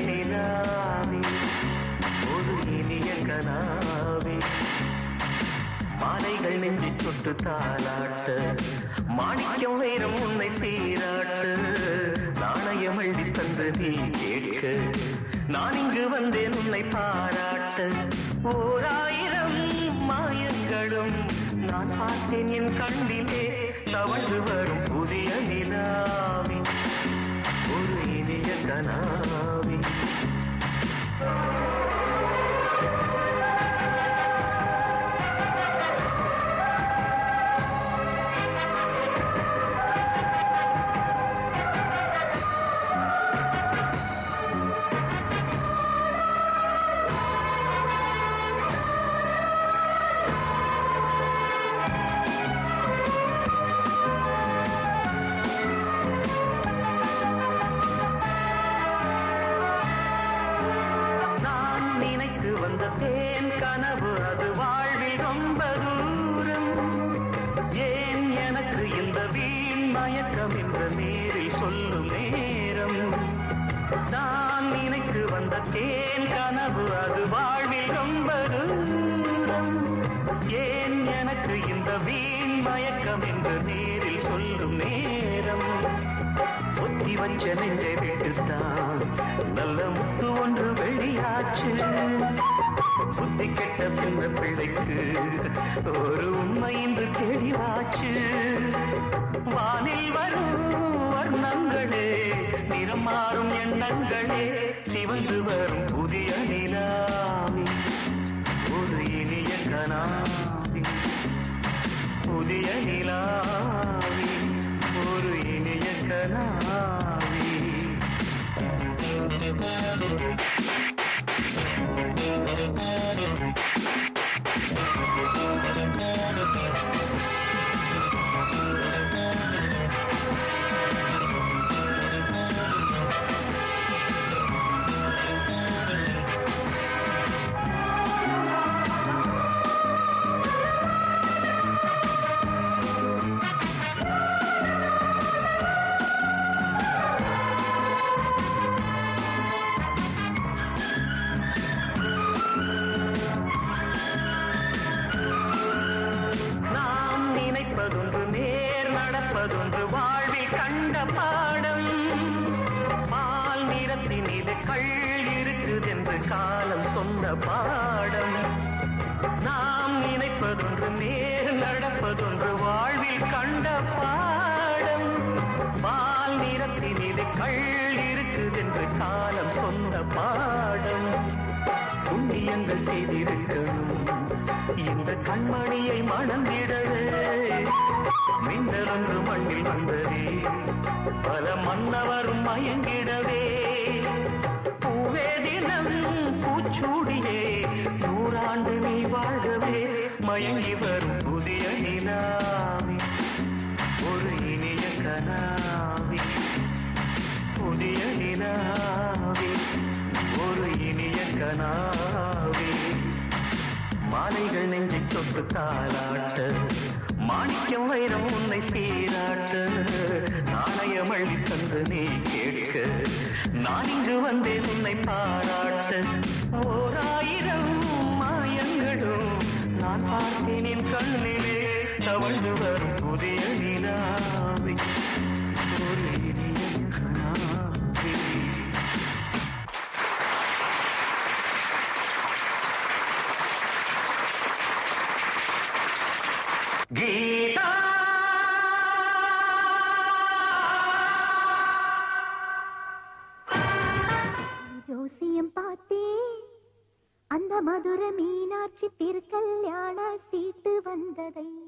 நிலாவே ஒரு இனிய கனாவே மாலைகள் நெஞ்சு தொட்டு தாளாட்ட மாணிக்கம் வைரம் உன்னை சீராட்ட நாணயம் எழுதி தந்து நீ கேட்க நான் இங்கு வந்தேன் உன்னை பாராட்ட ஓராயிரம் மாயங்களும் நான் பார்த்தேன் என் கண்ணிலே தவழ்ந்து வரும் புதிய நிலாவே ஒரு இனிய கனாவே நான் நினைத்து வந்த தேன் கனவு அது வாழ்வில் ரொம்ப தூரம் ஏன் எனக்கு இந்த வீண் மயக்கம் என்ற நேரில் சொல்லும் நேரம் நான் நினைத்து வந்த தேன் கனவு அது வாழ்வில் ரொம்ப தூரம் ஏன் எனக்கு இந்த வீண் மயக்கம் என்ற நேரில் சொல்லும் நேரம் ஒத்தி வச்ச நெஞ்சை விட்டுத்தான் நல்ல முத்து ஒன்று வெளியாச்சு புத்தி கெட்ட சின்ன பிள்ளைக்கு ஒரு உண்மை இன்று தெளிவாச்சு வானில் வரும் வர்ணங்களே நிறம் மாறும் எண்ணங்களே சிவந்து வரும் புதிய நிலாவி ஒரு இனிய கனாவி புதிய நிலாவி ஒரு இனிய கனாவி நாம் நினைப்பதொன்று நேர் நடப்பதொன்று வாழ்வில் கண்ட பாடம் பால் நிறத்தினிலே கள் இருக்குதென்று காலம் சொன்ன பாடம் நாம் நினைப்பதொன்று நேர் நடப்பதொன்று வாழ்வில் கண்ட பாடம் பால் நிறத்தினிலே கள் இருக்குதென்று காலம் சொன்ன பாடம் புண்ணியங்கள் செய்திருக்கணும் இந்த கண்மணியை மணந்திடவே மின்னல் ஒன்று மண்ணில் வந்ததே பல மன்னவரும் மயங்கிடவே பூவே தினம் பூச்சூடியே நூறாண்டு நீ வாழ்கவே மயங்கி வரும் புதிய நிலாவி ஒரு இனிய கனாவி புதிய நிலாவி ஒரு இனிய கனாவி மாலைகள் நெஞ்சை தொட்டு தாளாட்ட மாணிக்கம் வைரம் உன்னை சீராட்ட நாணயம் அள்ளி தந்து நீ கேட்க நான் இங்கு வந்தேன் உன்னை பாராட்ட ஓராயிரம் மாயங்களும் நான் பார்த்தேன் என் கண்ணிலே தவழ்ந்து வரும் புதிய நிலாவை ஒரு இனிய கனாவே கீதா ஜோசியம் பார்த்தே அந்த மதுர மீனாட்சி திருக்கல்யாண சீட்டு வந்ததை